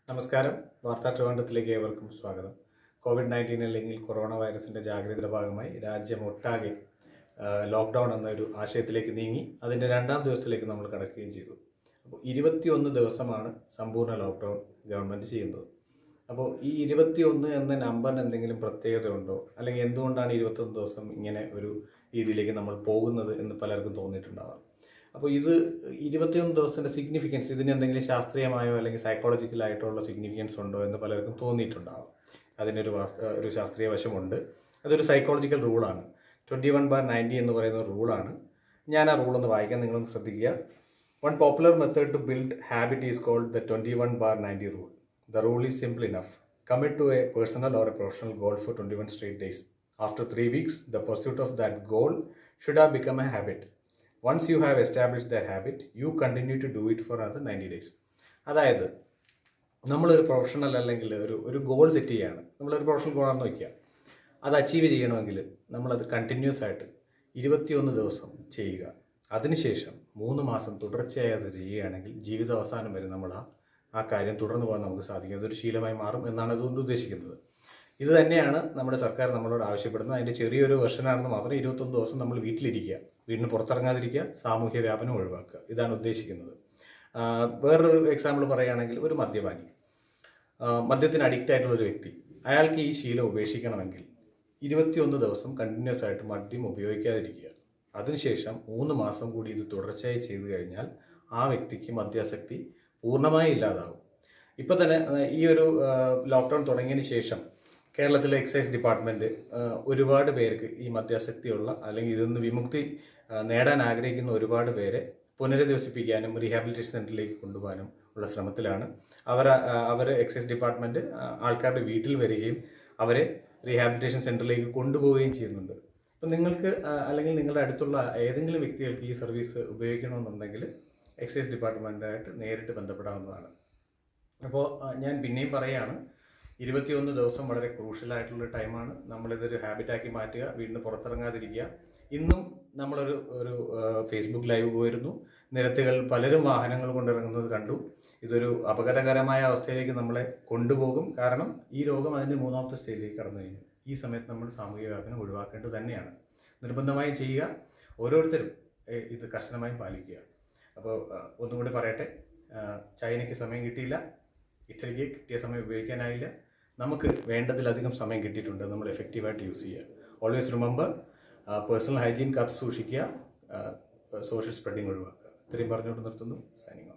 നമസ്കാരം വാർത്താ ട്രിവാൻഡത്തിലേക്ക് ഏവർക്കും സ്വാഗതം കോവിഡ് നയൻറ്റീൻ അല്ലെങ്കിൽ കൊറോണ വൈറസിന്റെ ജാഗ്രതയുടെ ഭാഗമായി രാജ്യമൊട്ടാകെ ലോക്ക്ഡൗൺ എന്നൊരു ആശയത്തിലേക്ക് നീങ്ങി അതിന്റെ രണ്ടാം ദിവസത്തിലേക്ക് നമ്മൾ കടക്കുകയും ചെയ്തു അപ്പോൾ ഇരുപത്തിയൊന്ന് ദിവസമാണ് സമ്പൂർണ്ണ ലോക്ക്ഡൗൺ ഗവൺമെന്റ് ചെയ്യുന്നത് അപ്പോൾ ഈ ഇരുപത്തിയൊന്ന് എന്ന നമ്പറിന് എന്തെങ്കിലും പ്രത്യേകത ഉണ്ടോ അല്ലെങ്കിൽ എന്തുകൊണ്ടാണ് ഇരുപത്തൊന്ന് ദിവസം ഇങ്ങനെ ഒരു രീതിയിലേക്ക് നമ്മൾ പോകുന്നത് എന്ന് പലർക്കും തോന്നിയിട്ടുണ്ടാവാം അപ്പോൾ ഇത് ഇരുപത്തിയൊന്ന് ദിവസത്തിന്റെ സിഗ്നിഫിക്കൻസ് ഇതിന് എന്തെങ്കിലും ശാസ്ത്രീയമായോ അല്ലെങ്കിൽ സൈക്കോളജിക്കൽ ആയിട്ടുള്ള സിഗ്നിഫിക്കൻസ് ഉണ്ടോ എന്ന് പലർക്കും തോന്നിയിട്ടുണ്ടാവാം അതിനൊരു വാസ്ത ഒരു ശാസ്ത്രീയ വശമുണ്ട് അതൊരു സൈക്കോളജിക്കൽ റൂളാണ് ട്വൻറ്റി വൺ ബാർ നയൻറ്റി എന്ന് പറയുന്ന റൂളാണ് ഞാൻ ആ റൂൾ ഒന്ന് വായിക്കാൻ നിങ്ങളൊന്ന് ശ്രദ്ധിക്കുക one popular method to build habit is called the twenty one bar ninety rule the rule is simple enough commit to a personal or a professional goal for 21 straight days. After three weeks, the pursuit of that goal should have become a habit. Once you have established that habit, you continue to do it for another 90 days. അതായത് നമ്മളൊരു professional അല്ലെങ്കിൽ ഒരു ഒരു goal set ചെയ്യുകയാണ് നമ്മളൊരു professional ഗോളാണെന്ന് വയ്ക്കുക അത് achieve ചെയ്യണമെങ്കിൽ നമ്മളത് കണ്ടിന്യൂസ് ആയിട്ട് ഇരുപത്തിയൊന്ന് ദിവസം ചെയ്യുക അതിനുശേഷം മൂന്ന് മാസം തുടർച്ചയായി അത് ചെയ്യുകയാണെങ്കിൽ ജീവിത അവസാനം വരെ നമ്മൾ ആ ആ കാര്യം തുടർന്ന് പോകാൻ നമുക്ക് സാധിക്കും അതൊരു ശീലമായി മാറും എന്നാണ് അതുകൊണ്ട് ഉദ്ദേശിക്കുന്നത് ഇത് തന്നെയാണ് നമ്മുടെ സർക്കാർ നമ്മളോട് ആവശ്യപ്പെടുന്നത് അതിൻ്റെ ചെറിയൊരു വെർഷനാണെന്ന് മാത്രം ഇരുപത്തൊന്ന് ദിവസം നമ്മൾ വീട്ടിലിരിക്കുക വീടിന് പുറത്തിറങ്ങാതിരിക്കുക സാമൂഹ്യ വ്യാപനം ഒഴിവാക്കുക ഇതാണ് ഉദ്ദേശിക്കുന്നത് ആ, വേറൊരു എക്സാമ്പിൾ പറയുകയാണെങ്കിൽ ഒരു മദ്യപാനി ആ, മദ്യത്തിന് അഡിക്റ്റ് ആയിട്ടുള്ള ഒരു വ്യക്തി അയാൾക്ക് ഈ ശീലം ഉപേക്ഷിക്കണമെങ്കിൽ ഇരുപത്തിയൊന്ന് ദിവസം കണ്ടിന്യൂസ് ആയിട്ട് മദ്യം ഉപയോഗിക്കാതിരിക്കുക അതിനുശേഷം മൂന്ന് മാസം കൂടി ഇത് തുടർച്ചയായി ചെയ്തു കഴിഞ്ഞാൽ ആ വ്യക്തിക്ക് മദ്യാസക്തി പൂർണ്ണമായി ഇല്ലാതാവും ഇപ്പൊ തന്നെ ആ, ഈ ഒരു ലോക്ക്ഡൗൺ തുടങ്ങിയതിന് ശേഷം കേരളത്തിലെ എക്സൈസ് ഡിപ്പാർട്ട്മെന്റ് ആ, ഒരുപാട് പേർക്ക് ഈ മദ്യാസക്തിയുള്ള അല്ലെങ്കിൽ ഇതിൽ നിന്ന് വിമുക്തി ആ, നേടാൻ ആഗ്രഹിക്കുന്ന ഒരുപാട് പേരെ പുനരധിവസിപ്പിക്കാനും റീഹാബിലിറ്റേഷൻ സെന്ററിലേക്ക് കൊണ്ടുപോകാനും ഉള്ള ശ്രമത്തിലാണ് അവർ അവർ എക്സൈസ് ഡിപ്പാർട്ട്മെന്റ് ആ, ആൾക്കാരുടെ വീട്ടിൽ വരികയും അവരെ റീഹാബിലിറ്റേഷൻ സെന്ററിലേക്ക് കൊണ്ടുപോവുകയും ചെയ്യുന്നുണ്ട് അപ്പം നിങ്ങൾക്ക് ആ, അല്ലെങ്കിൽ നിങ്ങളുടെ അടുത്തുള്ള ഏതെങ്കിലും വ്യക്തികൾക്ക് ഈ സർവീസ് ഉപയോഗിക്കണമെന്നുണ്ടെങ്കിൽ എക്സൈസ് ഡിപ്പാർട്ട്മെൻറ്റായിട്ട് നേരിട്ട് ബന്ധപ്പെടാവുന്നതാണ് അപ്പോൾ ഞാൻ പിന്നെയും പറയുകയാണ് ഇരുപത്തിയൊന്ന് ദിവസം വളരെ ക്രൂഷ്യലായിട്ടുള്ള ടൈമാണ് നമ്മളിതൊരു ഹാബിറ്റാക്കി മാറ്റുക വീടിന് പുറത്തിറങ്ങാതിരിക്കുക ഇന്നും നമ്മളൊരു ഒരു ആ, ഫേസ്ബുക്ക് ലൈവ് പോയിരുന്നു നിരത്തുകൾ പലരും വാഹനങ്ങൾ കൊണ്ടിറങ്ങുന്നത് കണ്ടു ഇതൊരു അപകടകരമായ അവസ്ഥയിലേക്ക് നമ്മളെ കൊണ്ടുപോകും കാരണം ഈ രോഗം അതിൻ്റെ മൂന്നാമത്തെ സ്റ്റേജിലേക്ക് കടന്നു കഴിഞ്ഞു ഈ സമയത്ത് നമ്മൾ സാമൂഹിക വ്യാപനം ഒഴിവാക്കേണ്ടത് തന്നെയാണ് നിർബന്ധമായും ചെയ്യുക ഓരോരുത്തരും ഏ, ഇത് കർശനമായും പാലിക്കുക അപ്പോൾ ഒന്നും കൂടി പറയട്ടെ ആ, ചൈനയ്ക്ക് സമയം കിട്ടിയില്ല ഇറ്റലിക്ക് കിട്ടിയ സമയം ഉപയോഗിക്കാനായില്ല നമുക്ക് വേണ്ടതിലധികം സമയം കിട്ടിയിട്ടുണ്ട് നമ്മൾ എഫക്റ്റീവായിട്ട് യൂസ് ചെയ്യുക ഓൾവേസ് റിമെമ്പർ പേഴ്സണൽ ഹൈജീൻ കാത്ത് സൂക്ഷിക്കുക സോഷ്യൽ സ്പ്രെഡിങ് ഒഴിവാക്കുക ഇത്രയും പറഞ്ഞുകൊണ്ട് നിർത്തുന്നു സൈനിങ്